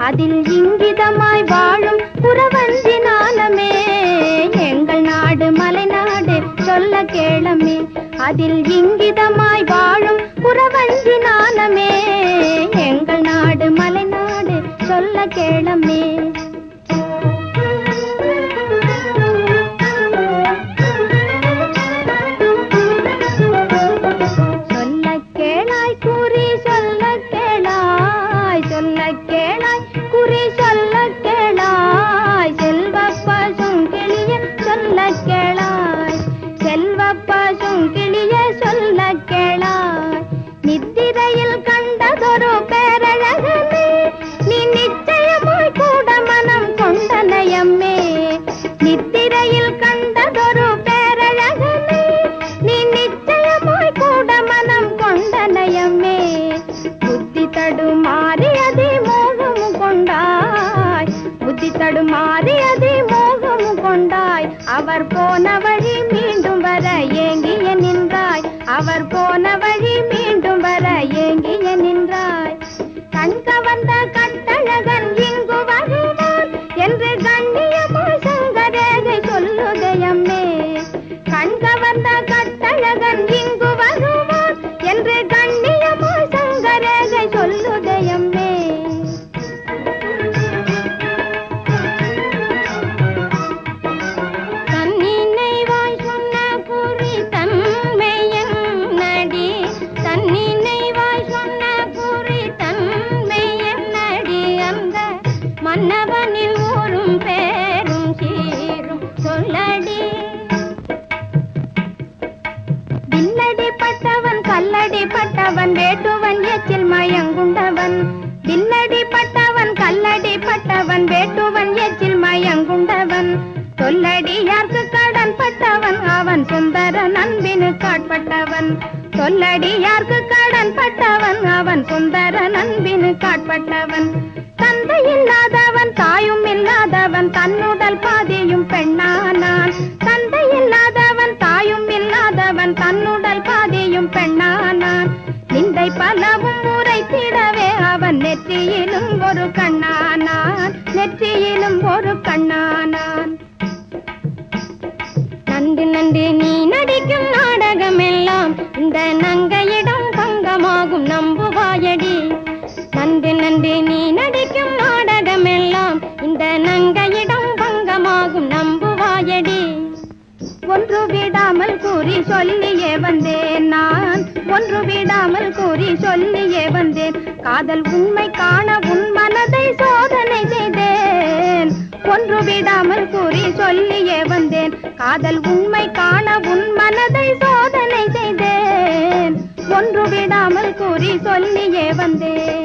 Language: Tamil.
அதில் இங்கிதமாய் வாழும் புறவஞ்சி நாணமே எங்கள் நாடு மலைநாடு சொல்ல கேளமே அதில் இங்கிதமாய் வாழும் புறவஞ்சி நாணமே எங்கள் நாடு மலைநாடு சொல்ல கேளமே சொல்ல கேளாய் கூறி சொல்ல கேளாய் சொல்ல கேளாய் குறி சொல்ல கேளாய் செல்வ பசும் கிளிய சொல்ல கேளாய் செல்வ பசும் கிளிய சொல்ல கேளாய் நித்திரையில் கண்டதொரு பேரழகமே நீ நிச்சயமாய் கூட மனம் கொண்ட நயமே நித்திரையில் கண்டதொரு பேரழகமே நீ நிச்சயமாய் கூட மனம் கொண்ட நயமே புத்தி தடுமாறி அதி மோகம் கொண்டாய் புத்தி தடுமாறி அதி மோகம் கொண்டாய் அவர் போன வழி மீண்டும் வர ஏங்கிய நின்றாய் அவர் போன வழி மீண்டும் வர ஏங்கிய நின்றாய் கண்க வந்த கட்டழகன் இங்கு வருவான் என்று கண்ணியமாய் சங்கரேகை சொல்லுதயம்மே கண்க வந்த கட்டழகன் இங்கு வருவான் என்று கண்ணியமாய் சங்கரேகை சொல்லுதயம்மே தன்னினைவாய் சொன்ன குறி தன்மையன் நடி தன்னினைவாய் சொன்ன குறி தன்மையன் நடி அந்த மன்னவனில் ஊரும் பேரும் சீரும் சொல்லடி வில்லடி பட்டவன் கல்லடி பட்டவன் வேட்டுவன் எச்சில் மயங்குண்டவன் வில்லடி பட்டவன் கல்லடி பட்டவன் வேட்டுவன் எச்சில் மயங்குண்டவன் சொல்லடியார்க்கு கடன் பட்டவன் அவன் சுந்தர நண்பினு காட்பட்டவன் சொல்லடியார்க்கு கடன் பட்டவன் அவன் சுந்தர நண்பினு காட்பட்டவன் தந்தை இல்லாதவன் தாயும் இல்லாதவன் தன்னுடல் பாதியும் பெண்ணானான் தந்தை இல்லாதவன் தாயும் இல்லாதவன் தன்னுடல் பாதியும் பெண்ணானான் நிந்தை பலவும் உரைத்திடவே அவன் நெற்றியிலும் ஒரு கண்ணானான் நெற்றியிலும் ஒரு கண்ணானான் நன்று நன்று நீ நடிக்கும் நாடகம் எல்லாம் இந்த நங்கையிடம் பங்கமாகும் நம்புவாயடி நன்று நன்று நீ நடிக்கும் நாடகம் எல்லாம் இந்த நங்கையிடம் பங்கமாகும் நம்புவாயடி ஒன்று விடாமல் கூறி சொல்லியே வந்தேன் நான் ஒன்று விடாமல் கூறி சொல்லியே வந்தேன் காதல் உண்மை காண உன் மனதை சோதனை செய்தேன் ஒன்று விடாமல் கூறி சொல்லியே வந்தேன் காதல் உண்மை காண உன் மனதை சோதனை செய்தேன் ஒன்று விடாமல் கூறி சொல்லியே வந்தேன்